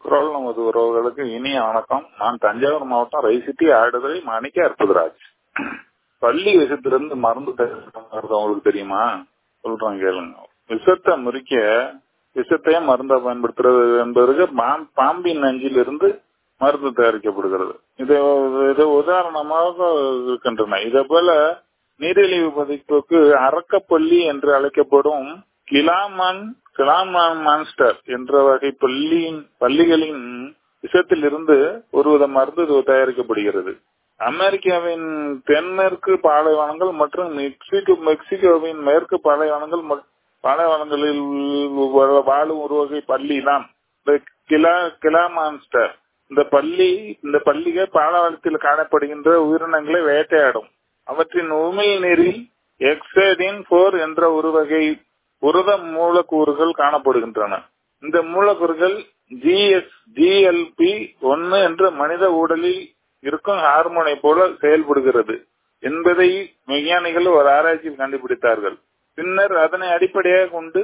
குரல் நமது உறவுகளுக்கு இனிய வணக்கம் நான் தஞ்சாவூர் மாவட்டம் ரைசிட்டி ஆடுதுறை மாணிக்க அற்புதராஜ் பள்ளி விஷத்திலிருந்து மருந்து தயாரிக்கிறது உங்களுக்கு தெரியுமா சொல்றேன் கேளுங்க விஷத்தை முறிக்க விஷத்தையே மருந்தா பயன்படுத்துறது என்பதற்கு பாம்- பாம்பின் நஞ்சில் இருந்து மருந்து தயாரிக்கப்படுகிறது இது இது உதாரணமாக இருக்கின்றன இதே போல நீரிழிவு பதிப்புக்கு அரக்கப்பள்ளி என்று அழைக்கப்படும் கிலாமன் கிலாமன் மான்ஸ்டர் என்ற வகை பள்ளியின் பள்ளிகளின் விஷத்திலிருந்து ஒருவித மருந்து தயாரிக்கப்படுகிறது அமெரிக்காவின் தென்மேற்கு பாலைவனங்கள் மற்றும் மெக்சிகோ மெக்சிகோவின் மேற்கு பாலைவனங்கள் மற்- பாலைவனங்களில் வா- வாழும் ஒரு வகை பள்ளி தான் இந்த கிலா கிலா மான்ஸ்டர் இந்த பள்ளி இந்த பள்ளிகள் பாலைவனத்தில் காணப்படுகின்ற உயிரினங்களை வேட்டையாடும் அவற்றின் உமிழ் நீரில் எக்ஸைடின் போர் என்ற ஒரு வகை புரத மூலக்கூறுகள் காணப்படுகின்றன இந்த மூலக்கூறுகள் ஜிஎஸ் ஜிஎல்பி ஒன்னு என்ற மனித உடலில் இருக்கும் ஹார்மோனை போல செயல்படுகிறது என்பதை விஞ்ஞானிகள் ஒரு ஆராய்ச்சியில் கண்டுபிடித்தார்கள் பின்னர் அதனை அடிப்படையாக கொண்டு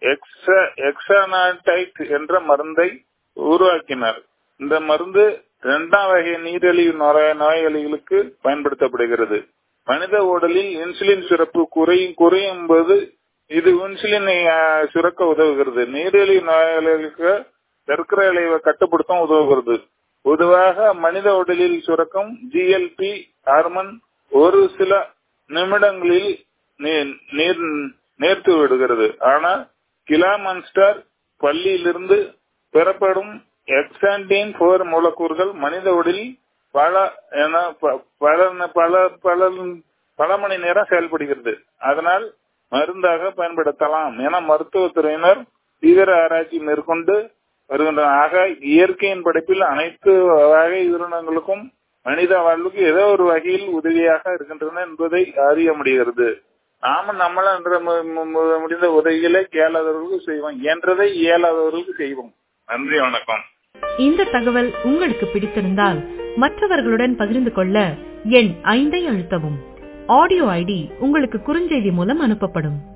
எக்ஸானாடைட் என்ற மருந்தை உருவாக்கினர் இந்த மருந்து இரண்டாம் வகை நீரிழிவு நோய நோயாளிகளுக்கு பயன்படுத்தப்படுகிறது மனித உடலில் இன்சுலின் சுரப்பு குறையும் குறையும் போது இது இன்சுலினை அஹ், சுரக்க உதவுகிறது நீரிழிவு நோயாளிகளுக்கு சர்க்கரை அளவை கட்டுப்படுத்த உதவுகிறது பொதுவாக மனித உடலில் சுரக்கும் ஜிஎல்பி ஹார்மோன் ஒரு சில நிமிடங்களில் நீ- நீர் நேர்த்து விடுகிறது ஆனால் கிலாமன்ஸ்டர் பள்ளியிலிருந்து பெறப்படும் எக்ஸாண்டின் போர் மூலக்கூறுகள் மனித உடலில் பல என ப- பல பல பல பல மணி நேரம் செயல்படுகிறது அதனால் மருந்தாக பயன்படுத்தலாம் என மருத்துவத்துறையினர் தீவிர ஆராய்ச்சி மேற்கொண்டு வருகின்றனர் ஆக இயற்கையின் படைப்பில் அனைத்து வகை உயிரினங்களுக்கும் மனித வாழ்வுக்கு ஏதோ ஒரு வகையில் உதவியாக இருக்கின்றன என்பதை அறிய முடிகிறது நாம நம்மள என்ற மு- மு- மு- முடிந்த உதவிகளை கேளாதவர்களுக்கு செய்வோம் இயன்றதை இயலாதவர்களுக்கு செய்வோம் நன்றி வணக்கம் இந்த தகவல் உங்களுக்கு பிடித்திருந்தால் மற்றவர்களுடன் பகிர்ந்து கொள்ள எண் ஐந்தை அழுத்தவும் ஆடியோ ஐடி உங்களுக்கு குறுஞ்செய்தி மூலம் அனுப்பப்படும்